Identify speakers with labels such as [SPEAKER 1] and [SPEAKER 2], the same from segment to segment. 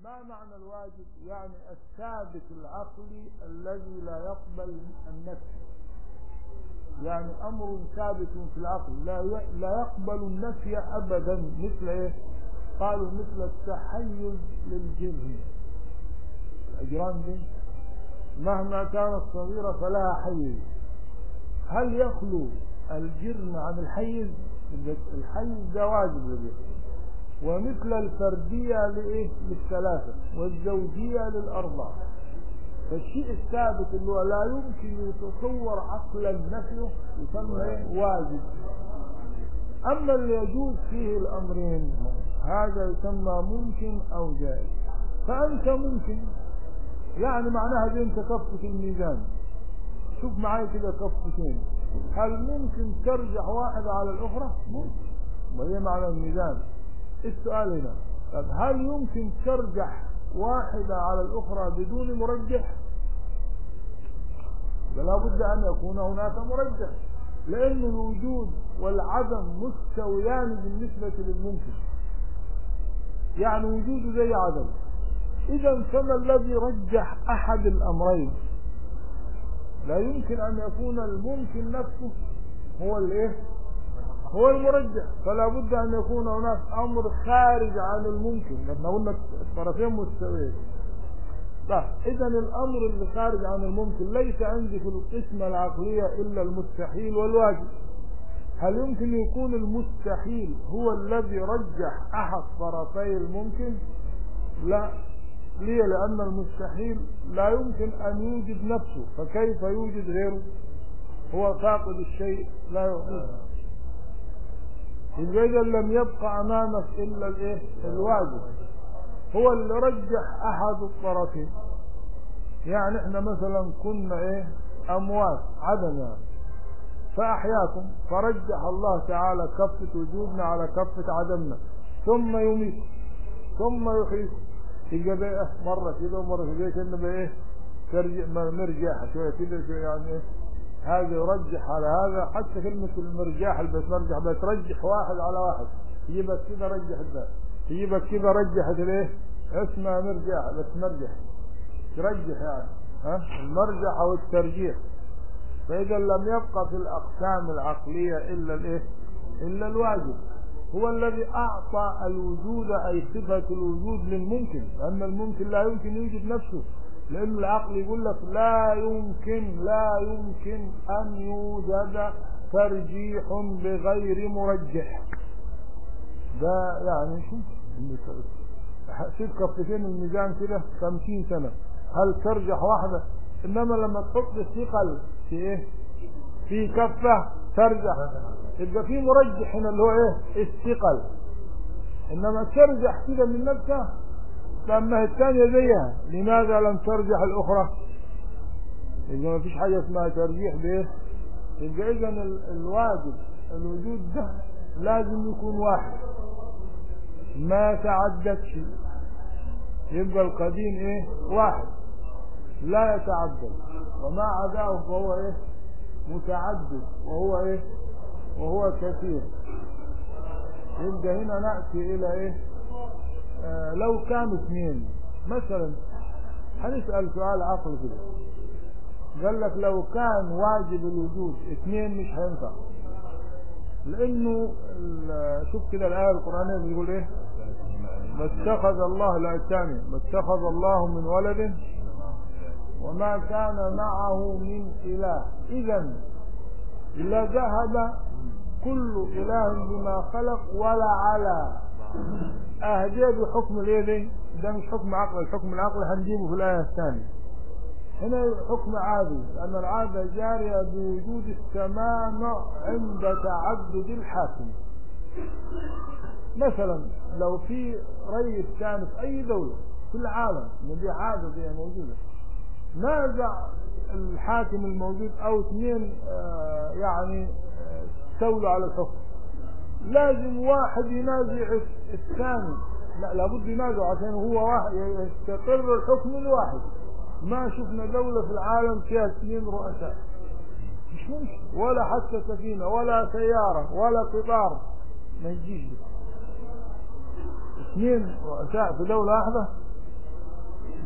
[SPEAKER 1] ما معنى الواجب يعني الثابت العقلي الذي لا يقبل النفي يعني امر ثابت في العقل لا لا يقبل النفي ابدا مثل ايه قالوا مثل التحيز للجن الاجرام دي مهما كانت صغيرة فلها حيز هل يخلو الجرم عن الحيز الحيز ده واجب للجرم ومثل الفردية لإيه؟ للثلاثة والزوجية للأربعة فالشيء الثابت اللي هو لا يمكن يتصور عقلا نفيه يسمى إيه؟ واجب أما اللي يجوز فيه الأمرين هذا يسمى ممكن أو جائز فأنت ممكن يعني معناها زي انت كفة الميزان شوف معايا كده كفتين هل ممكن ترجح واحدة على الأخرى؟ ممكن وهي معنى الميزان السؤال هنا طب هل يمكن ترجح واحدة على الأخرى بدون مرجح فلا بد أن يكون هناك مرجح لأن الوجود والعدم مستويان بالنسبة للممكن يعني وجوده زي عدم إذا فما الذي رجح أحد الأمرين لا يمكن أن يكون الممكن نفسه هو الإيه هو المرجح فلا بد أن يكون هناك أمر خارج عن الممكن لأن قلنا الطرفين مستويين طيب إذا الأمر اللي خارج عن الممكن ليس عندي في القسمة العقلية إلا المستحيل والواجب هل يمكن يكون المستحيل هو الذي رجح أحد طرفي الممكن لا ليه لأن المستحيل لا يمكن أن يوجد نفسه فكيف يوجد غيره هو فاقد الشيء لا يعطيه إذا لم يبقى أمامك إلا الإيه الواجب هو اللي رجح أحد الطرفين يعني إحنا مثلا كنا إيه أموات عدم يعني فأحياكم فرجح الله تعالى كفة وجودنا على كفة عدمنا ثم يميت ثم يحييكم تلقى بقى مرة كده ومرة كده كأنه بقى إيه ترجع مرجاحة شوية كده شوية يعني إيه هذا يرجح على هذا حتى كلمة المرجاح اللي بترجح بترجح واحد على واحد تجيبك كده رجح ده تجيبك كده رجحت الايه اسمها مرجاح بس مرجح ترجح يعني ها المرجح او الترجيح فاذا لم يبقى في الاقسام العقلية الا الايه الا الواجب هو الذي اعطى الوجود اي صفة الوجود للممكن لان الممكن لا يمكن يوجد نفسه لأن العقل يقول لك لا يمكن لا يمكن أن يوجد ترجيح بغير مرجح ده يعني شوف ست كفتين الميزان كده خمسين سنة هل ترجح واحدة إنما لما تحط الثقل في إيه في كفة ترجح يبقى في مرجح هنا اللي هو إيه الثقل إنما ترجح كده من نفسها لما الثانية زيها لماذا لم ترجح الأخرى يبقى ما فيش حاجة اسمها ترجيح بإيه يبقى إذا الواجب الوجود ده لازم يكون واحد ما تعددش يبقى القديم إيه واحد لا يتعدد وما عداه فهو إيه متعدد وهو إيه وهو كثير يبقى هنا نأتي إلى إيه آه لو كانوا اثنين مثلا هنسأل سؤال عقل كده قال لك لو كان واجب الوجود اثنين مش هينفع لانه شوف كده الايه القرانيه بيقول ايه ما اتخذ الله لا الثانية ما اتخذ الله من ولد وما كان معه من اله اذا لذهب كل اله بما خلق ولا على اهديه بحكم الايه دي ده مش حكم عقل الحكم العقلي هنجيبه في الايه الثانيه هنا حكم عادي لان العاده جاريه بوجود التمانع عند تعدد الحاكم مثلا لو في رئيس كان في اي دوله في العالم دي عاده دي موجوده نازع الحاكم الموجود او اثنين آه يعني استولوا على الحكم لازم واحد ينازع الثاني لا لابد ينازع عشان هو واحد يستقر الحكم الواحد ما شفنا دولة في العالم فيها اثنين رؤساء مش ممكن ولا حتى سفينة ولا سيارة ولا قطار ما يجيش اثنين رؤساء في دولة واحدة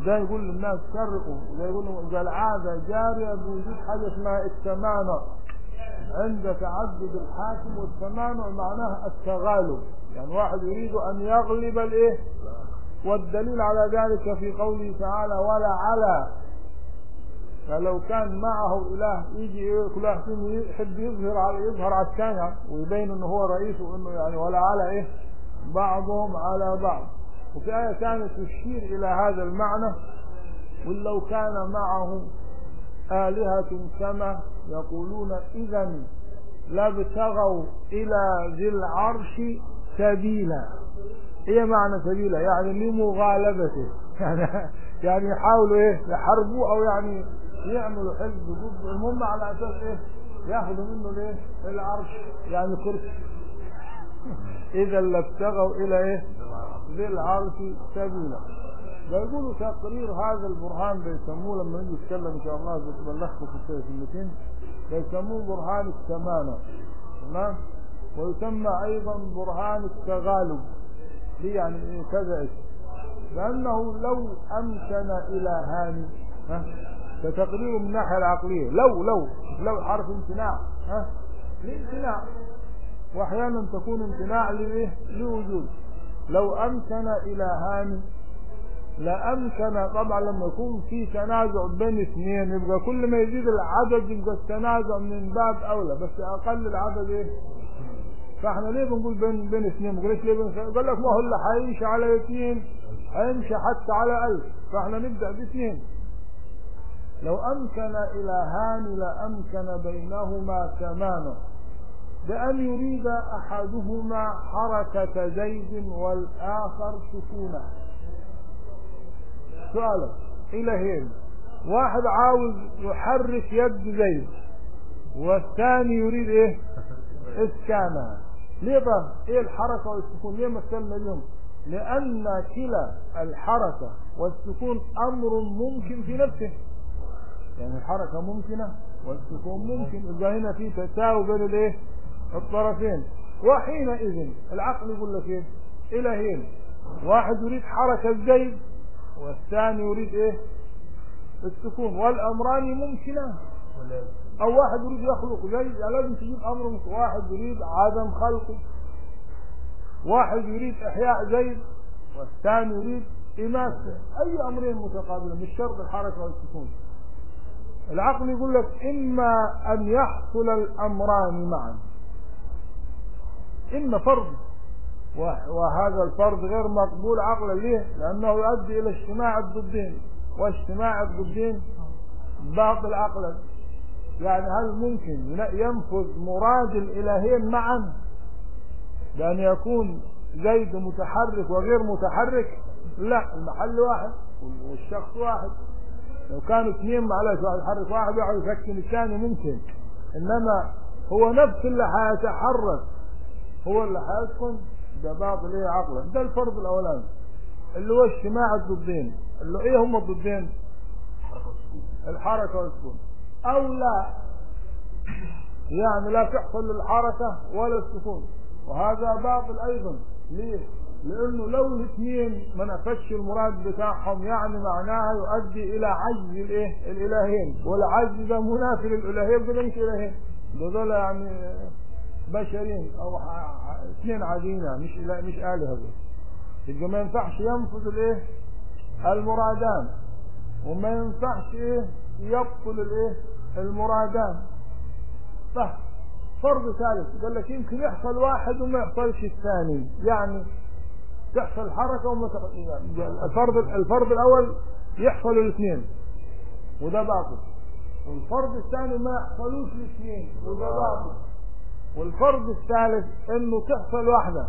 [SPEAKER 1] ده يقول للناس فرقوا ده يقول لهم اذا العاده جاريه بوجود حاجه اسمها التمانع عند تعدد الحاكم والتمانع معناها التغالب يعني واحد يريد ان يغلب الايه والدليل على ذلك في قوله تعالى ولا على فلو كان معه اله يجي كل واحد فيهم يحب يظهر على يظهر على الثاني ويبين انه هو رئيس وانه يعني ولا على ايه بعضهم على بعض وفي آية ثانية تشير إلى هذا المعنى قل لو كان معه آلهة كما يقولون إذا لابتغوا إلى ذي العرش سبيلا إيه معنى سبيلا يعني لمغالبته يعني يعني يحاولوا إيه يحاربوه أو يعني يعملوا حزب ضد المهم على أساس إيه ياخذوا منه الإيه العرش يعني كرسي إذا لابتغوا إلى إيه ذي العرش سبيلا بيقولوا تقرير هذا البرهان بيسموه لما نيجي نتكلم ان شاء الله بلغكم في الكلمتين بيسموه برهان التمانع تمام ويسمى ايضا برهان التغالب دي يعني إيه كذا اسم لانه لو امكن الهان ها فتقرير من الناحيه العقليه لو لو لو حرف امتناع ها لامتناع واحيانا تكون امتناع لايه لوجود لو امكن الهان لامكن طبعا لما يكون في تنازع بين اثنين يبقى كل ما يزيد العدد يبقى التنازع من باب اولى بس اقل العدد ايه فاحنا ليه بنقول بين بين اثنين ما قلت ليه بين قال لك ما هو اللي هيمشي على اثنين هيمشي حتى على ألف فاحنا نبدا باثنين لو امكن الهان لامكن بينهما تماما بأن يريد أحدهما حركة زيد والآخر سكونه سؤالك إلهين واحد عاوز يحرك يد زيد والثاني يريد ايه اسكانها ليه بقى ايه الحركة والسكون ليه مثلنا اليوم لأن كلا الحركة والسكون أمر ممكن في نفسه يعني الحركة ممكنة والسكون ممكن إذا هنا في تساوي بين الايه الطرفين وحينئذ العقل يقول لك ايه الهين واحد يريد حركة زيد والثاني يريد ايه السكون والامران ممكنان او واحد يريد يخلق زيد يعني لازم تجيب امر ممكن. واحد يريد عدم خلقه واحد يريد احياء زيد والثاني يريد اماته اي امرين متقابلين مش شرط الحركه والسكون العقل يقول لك اما ان يحصل الامران معا اما فرض وهذا الفرض غير مقبول عقلا ليه لانه يؤدي الى اجتماع الضدين واجتماع الضدين باطل عقلا يعني هل ممكن ينفذ مراد الالهين معا بان يكون زيد متحرك وغير متحرك لا المحل واحد والشخص واحد لو كانوا اثنين معلش واحد يحرك واحد يقعد يسكن الثاني ممكن انما هو نفس اللي هيتحرك هو اللي هيسكن ده باطل ايه عقلا ده الفرض الاولاني اللي هو اجتماع الضدين اللي ايه هم الضدين الحركه والسكون او لا يعني لا تحصل الحركه ولا السكون وهذا باطل ايضا ليه لانه لو الاثنين ما نفذش المراد بتاعهم يعني معناها يؤدي الى عجز الايه الالهين والعجز ده منافي للالهين ده مش الهين دول يعني بشرين او اثنين عاديين مش مش آلهة هذول يبقى ما ينفعش ينفذ الايه المرادان وما ينفعش ايه يبطل الايه المرادان طيب فرض ثالث قال لك يمكن يحصل واحد وما يحصلش الثاني يعني تحصل حركة وما يعني الفرض الفرض الأول يحصل الاثنين وده باطل والفرض الثاني ما يحصلوش الاثنين وده باطل والفرض الثالث انه تحصل واحدة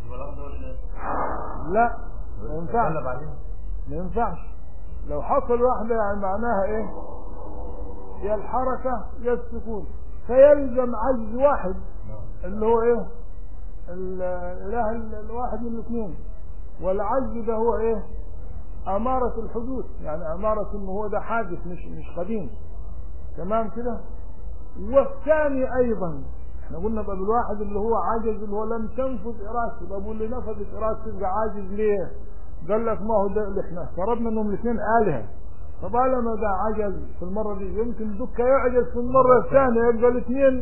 [SPEAKER 1] لا ما ينفعش ما ينفعش لو حصل واحدة يعني معناها ايه يا الحركة يا السكون فيلزم عجز واحد اللي هو ايه الاله الواحد من الاثنين والعجز ده هو ايه امارة الحدوث يعني امارة انه هو ده حادث مش مش قديم تمام كده والثاني ايضا احنا قلنا طب الواحد اللي هو عاجز اللي هو لم تنفذ ارادته طب واللي نفذت ارادته يبقى عاجز ليه قال لك ما هو ده اللي احنا افترضنا انهم الاثنين الهه فطالما ده عجز في المره دي يمكن دكه يعجز في المره الثانيه يبقى الاثنين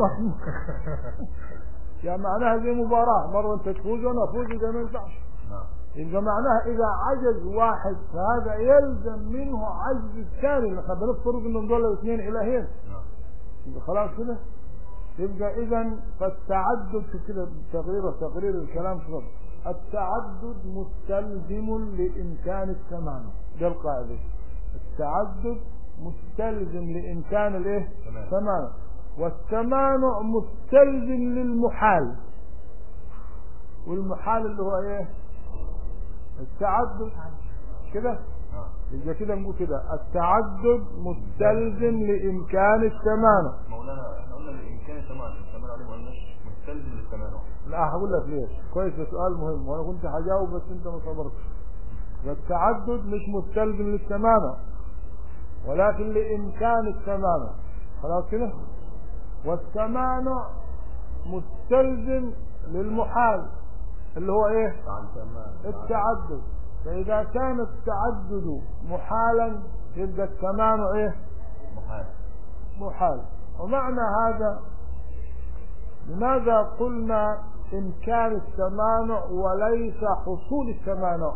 [SPEAKER 1] يعني معناها زي مباراه مره انت تفوز وانا افوز يبقى ما ينفعش
[SPEAKER 2] نعم
[SPEAKER 1] يبقى معناها اذا عجز واحد فهذا يلزم منه عجز الثاني اللي احنا بنفترض انهم دول الاثنين الهين
[SPEAKER 2] نعم
[SPEAKER 1] يبقى خلاص كده يبقى اذا فالتعدد في كده تقرير تقرير الكلام في الرب. التعدد مستلزم لامكان التمام ده القاعده التعدد مستلزم لامكان الايه
[SPEAKER 2] تمام.
[SPEAKER 1] التمام والتمانع مستلزم للمحال والمحال اللي هو ايه التعدد كده
[SPEAKER 2] نعم
[SPEAKER 1] يبقى كده نقول كده التعدد مستلزم لامكان التمانع
[SPEAKER 2] مولانا احنا قلنا الامكان التمام التمام عليه ما قلناش مستلزم للتمانع
[SPEAKER 1] لا هقول لك ليش كويس ده سؤال مهم وانا كنت هجاوب بس انت ما صبرتش والتعدد مش مستلزم للتمانع ولكن لامكان التمانع خلاص كده والتمانع مستلزم للمحال اللي هو ايه
[SPEAKER 2] عن تمام
[SPEAKER 1] التعدد فاذا كان التعدد محالا يبقى التمانع ايه
[SPEAKER 2] محال
[SPEAKER 1] محال ومعنى هذا لماذا قلنا إمكان التمانع وليس حصول التمانع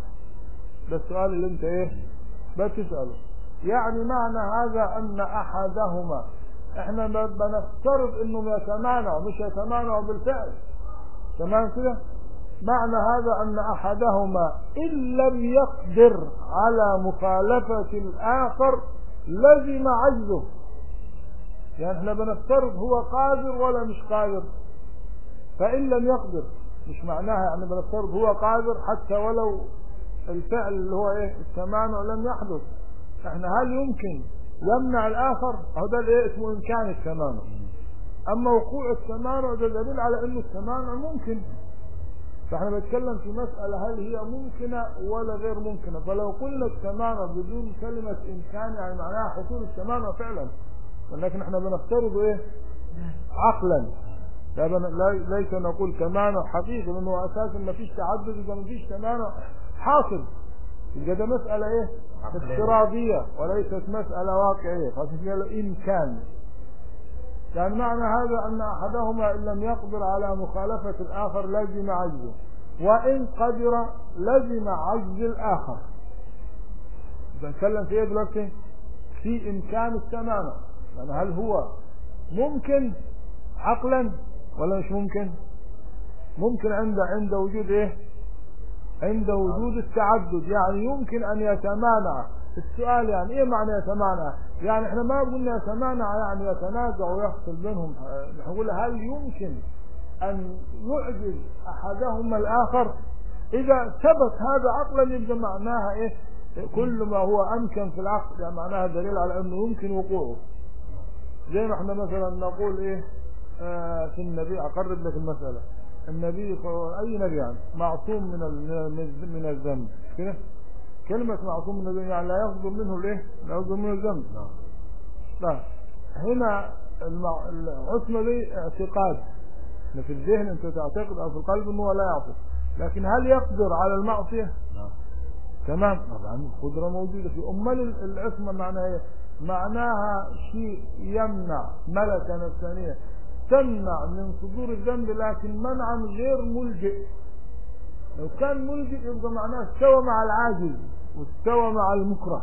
[SPEAKER 1] ده السؤال اللي انت ايه بتسأله يعني معنى هذا ان احدهما احنا ب- بنفترض انهم يتمانعوا مش يتمانعوا بالفعل تمام كده معنى هذا ان احدهما ان لم يقدر على مخالفة الاخر لزم عجزه يعني احنا بنفترض هو قادر ولا مش قادر فإن لم يقدر مش معناها يعني بنفترض هو قادر حتى ولو الفعل اللي هو ايه التمانع لم يحدث احنا هل يمكن يمنع الاخر هو ده الايه اسمه امكان التمانع اما وقوع التمانع ده دليل على انه التمانع ممكن فاحنا بنتكلم في مسألة هل هي ممكنة ولا غير ممكنة فلو قلنا التمانع بدون كلمة امكان يعني معناها حصول التمانع فعلا ولكن احنا بنفترض ايه عقلا لا بن- لا- ليس نقول تمانع حقيقي لانه اساسا ما فيش تعدد اذا ما فيش تمانع حاصل يبقى ده مسألة ايه
[SPEAKER 2] عقلية.
[SPEAKER 1] افتراضية وليست مسألة واقعية فعشان كده له إمكان يعني معنى هذا أن أحدهما إن لم يقدر على مخالفة الآخر لزم عجزه وإن قدر لزم عجز الآخر بنتكلم في إيه دلوقتي؟ في إمكان التمانع يعني هل هو ممكن عقلا ولا مش ممكن؟ ممكن عند عند وجود إيه؟ عند وجود التعدد يعني يمكن ان يتمانع السؤال يعني ايه معنى يتمانع يعني احنا ما قلنا يتمانع يعني يتنازع ويفصل بينهم اه، نقول هل يمكن ان يعجز احدهما الاخر اذا ثبت هذا عقلا يبقى معناها ايه كل ما هو امكن في العقل يعني معناها دليل على انه يمكن وقوعه زي ما احنا مثلا نقول ايه آه في النبي اقرب لك المسألة النبي صلى الله اي نبي يعني معصوم من ال- من من الذنب مش كده كلمة معصوم من الذنب يعني لا يصدر منه الايه لا يصدر منه الذنب
[SPEAKER 2] نعم
[SPEAKER 1] لا هنا المع... العصمة دي اعتقاد إن في الذهن انت تعتقد او في القلب انه هو لا يعصي لكن هل يقدر على المعصية
[SPEAKER 2] نعم
[SPEAKER 1] تمام طبعا القدرة موجودة في أمال ال- العصمة معناها ايه معناها شيء يمنع ملكة نفسانية تمنع من صدور الذنب لكن منعا غير ملجئ لو كان ملجئ يبقى معناه استوى مع العاجز واستوى مع المكره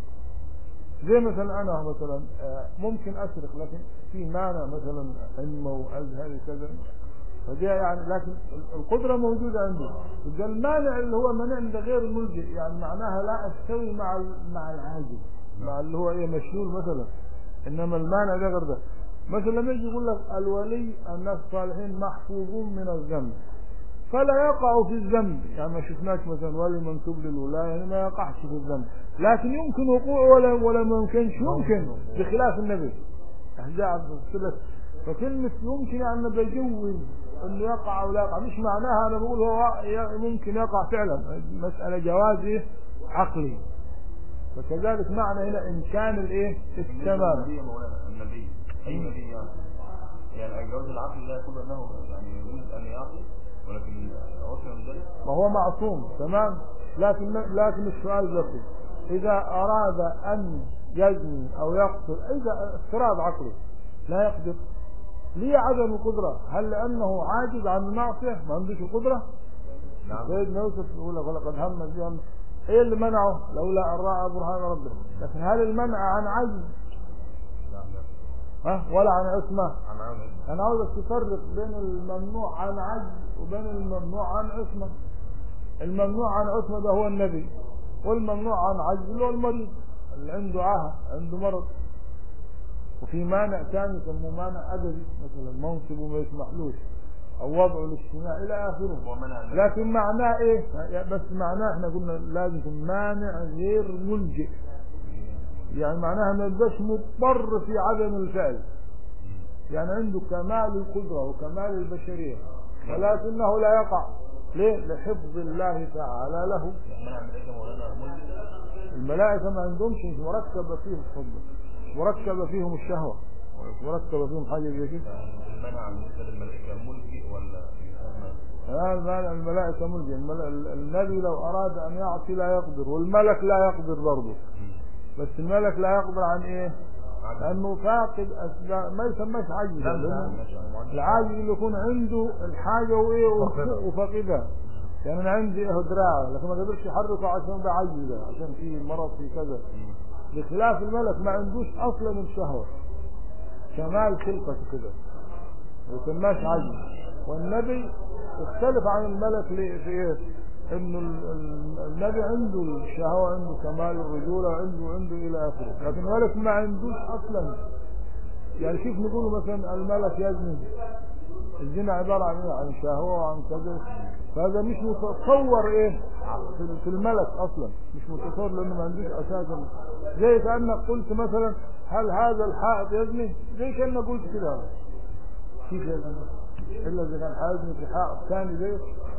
[SPEAKER 1] زي مثلا انا مثلا آه، ممكن اسرق لكن في مانع مثلا حمى وازهري كذا فدي يعني لكن ال- القدرة موجودة عندي يبقى المانع اللي هو منع ده غير ملجئ يعني معناها لا استوي مع ال- مع العاجز مع اللي هو ايه مشلول مثلا انما المانع ده غير ده مثلا لما يجي يقول لك الولي الناس الصالحين محفوظون من الذنب فلا يقع في الذنب يعني ما شفناش مثلا ولي منسوب للولاية يعني ما يقعش في الذنب لكن يمكن وقوعه ولا ولا ما يمكنش يمكن بخلاف النبي يعني ده عبد الصلة فكلمة يمكن يعني بجوز انه يقع او لا يقع مش معناها انا بقول هو ي- ممكن يقع فعلا مسألة جواز ايه عقلي فكذلك معنى هنا امكان الايه التمام
[SPEAKER 2] النبي يا مولانا النبي اي نبي يعني يعني الجواز العقل لا يقول انه يعني يريد ان يعقل ولكن عصم من ذلك
[SPEAKER 1] ما هو معصوم تمام لكن لكن السؤال بقي إذا أراد أن يزني أو يقتل إذا افتراض عقله لا يقدر ليه عدم القدرة هل لأنه عاجز عن المعصية ما عندوش القدرة
[SPEAKER 2] نعم
[SPEAKER 1] سيدنا يوسف يقول لك ولقد هم بهم ايه اللي منعه لولا ان راى برهان ربه لكن هل المنع عن عجز
[SPEAKER 2] نعم
[SPEAKER 1] ها ولا عن عصمه
[SPEAKER 2] أنا عاوز
[SPEAKER 1] انا عاوزك تفرق بين الممنوع عن عجز وبين الممنوع عن عصمه الممنوع عن عصمه ده هو النبي والممنوع عن عجز اللي هو المريض اللي عنده عاهه عنده مرض وفي مانع ثاني يسموه مانع ادبي مثلا منصبه ما يسمحلوش او وضعه الاجتماعي الى اخره
[SPEAKER 2] هو منع
[SPEAKER 1] لكن معناه ايه يعني بس معناه احنا قلنا لازم يكون مانع غير ملجئ يعني معناها ما يبقاش مضطر في عدم الفعل يعني عنده كمال القدرة وكمال البشرية ولكنه لا يقع ليه لحفظ الله تعالى له
[SPEAKER 2] منع ملائكة مولانا ملك
[SPEAKER 1] الملائكة ما عندهمش مش مركبة فيهم الفضل مركبة فيهم الشهوة مركبة فيهم حاجة زي كده
[SPEAKER 2] المنع بالنسبة للملائكة ملكي ولا يسمى
[SPEAKER 1] لا المال- الملائكة ملجئ المل- النبي لو أراد أن يعصي لا يقدر والملك لا يقدر برضه بس الملك لا يقدر عن إيه؟
[SPEAKER 2] عدد
[SPEAKER 1] لأنه فاقد أسباب ما يسمىش عجز
[SPEAKER 2] لا لا
[SPEAKER 1] لأنه
[SPEAKER 2] ماشي أنا ما عنديش
[SPEAKER 1] العاجز اللي يكون عنده الحاجة وإيه
[SPEAKER 2] فاقدها.
[SPEAKER 1] وفاقدها يعني أنا عندي إيه دراع لكن ما قدرش يحركه عشان ده عجز ده عشان في مرض في كذا
[SPEAKER 2] مم.
[SPEAKER 1] بخلاف الملك ما عندوش أصلا الشهوة كمال خلقته كده ما يسماش عجز والنبي اختلف عن الملك ليه- في ايه انه ال- ال- النبي عنده الشهوة عنده كمال الرجولة عنده عنده الى اخره لكن الملك ما عندوش اصلا يعني كيف نقول مثلا الملك يزني الزنا عبارة عن ايه عن شهوة وعن كذا فهذا مش متصور ايه في- في الملك اصلا مش متصور لانه ما عندوش اساسا زي كانك قلت مثلا هل هذا الحائط يزني زي كانك قلت كده كيف يزني الا اذا كان حيزني في حائط ثاني زيه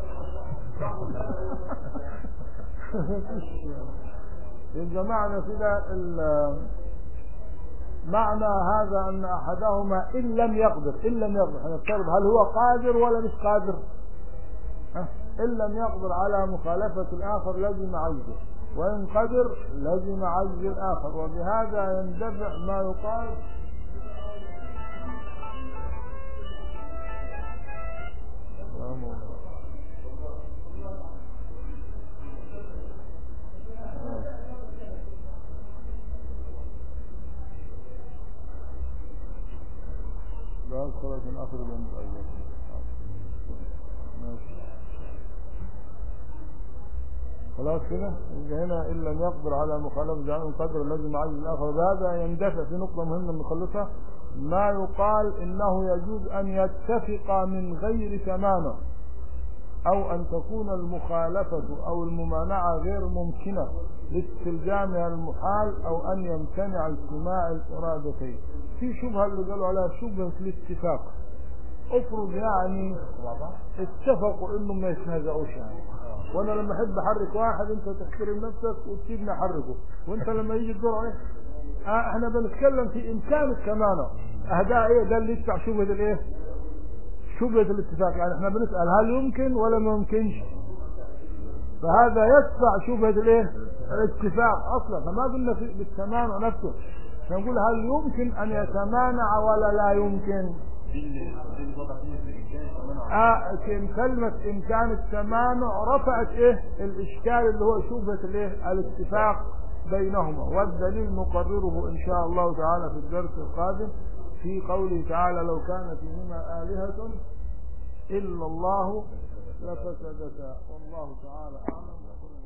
[SPEAKER 1] يبقى معنى كده ال- معنى هذا ان احدهما ان لم يقدر ان لم يقدر هنفترض هل هو قادر ولا مش قادر ها؟ ان لم يقدر على مخالفه الاخر لزم عجزه وان قدر لزم عجز الاخر وبهذا يندفع ما يقال لا خلاص من اخر جنب الاول ماشي خلاص كده يبقى هنا ان لم يقدر على مخالفه جعل القدر الذي مع عجز الاخر بهذا يندفع في نقطه مهمه نخلصها ما يقال انه يجوز ان يتفق من غير تمامه او ان تكون المخالفه او الممانعه غير ممكنه لاستلزامها المحال او ان يمتنع اجتماع الارادتين في شبهه اللي قالوا عليها شبهه الاتفاق افرض يعني اتفقوا انهم ما يتنازعوش يعني وانا لما احب احرك واحد انت تحترم نفسك وتسيبني احركه وانت لما يجي الدور ايه آه احنا بنتكلم في امكانك كمان اهداء ايه ده اللي يدفع شبهه الايه شبهه الاتفاق يعني احنا بنسال هل يمكن ولا ما يمكنش فهذا يدفع شبهه الايه الاتفاق اصلا فما قلنا في بالتمانع نفسه نقول هل يمكن ان يتمانع ولا لا يمكن
[SPEAKER 2] دي اللي دي اللي توضح فيه الإمكان كمان
[SPEAKER 1] آه كم- كلمة إمكان التمانع رفعت إيه الإشكال اللي هو شبهة الإيه الاتفاق بينهما والدليل نقرره إن شاء الله تعالى في الدرس القادم في قوله تعالى لو كان فيهما آلهة إلا الله لفسدتا والله تعالى أعلم وصلى الله